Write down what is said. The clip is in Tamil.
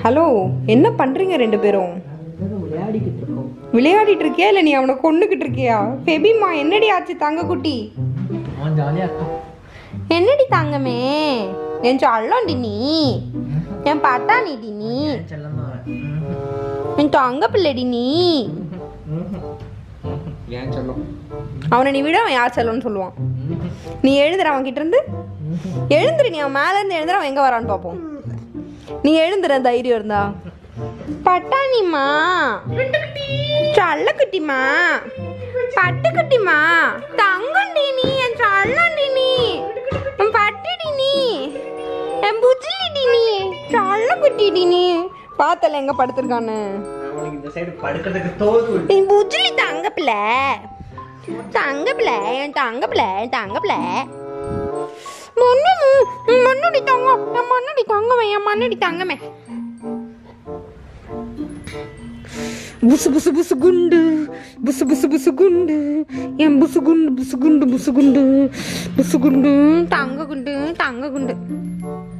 ஹலோ என்ன பண்றீங்க ரெண்டு பேரும் விளையாடிக்கிட்டு இருக்கோம் விளையாடிட்டு இருக்கியா இல்லை நீ அவனை கொண்டுகிட்டு இருக்கியா பெபிமா என்னடி ஆச்சு தங்க குட்டி அவன் ஜாலியாக இருக்கான் என்னடி தங்கமே என் சொல்லோண்டி நீ என் பட்டாணிடி நீ செல்லம் தான் என் தங்க பிள்ளைடி நீ ஏன் செல்லம் அவனை நீ விட அவன் யார் செல்லணும்னு சொல்லுவான் நீ எழுந்துற அவன் கிட்ட இருந்து எழுந்துரு நீ அவன் மேல இருந்து எழுந்துற அவன் எங்க வரான்னு பார்ப்போம் நீ எழுந்துற தைரியம் இருந்தா பட்டாணிமா சல்லக்குட்டிமா பட்டுக்குட்டிமா தங்கண்டி நீ என் சல்லண்டி நீ என் பட்டுடி நீ என் புஜிலிடி நீ சல்லக்குட்டிடி நீ பார்த்தல எங்க படுத்திருக்கான்னு அவனுக்கு இந்த சைடு படுக்கிறதுக்கு தோது என் புஜிலி தங்க பிள்ளை தங்க பிள்ளை என் தங்க பிள்ளை என் தங்க பிள்ளை மண்ணு மண்ணுடி தங்கம் என் மண்ணுடி தங்கமே என் மண்ணுடி தங்கமே புசு புசு புசு குண்டு புசு புசு புசு குண்டு என் புசு குண்டு புசு குண்டு புசு குண்டு புசு குண்டு தங்க குண்டு தங்க குண்டு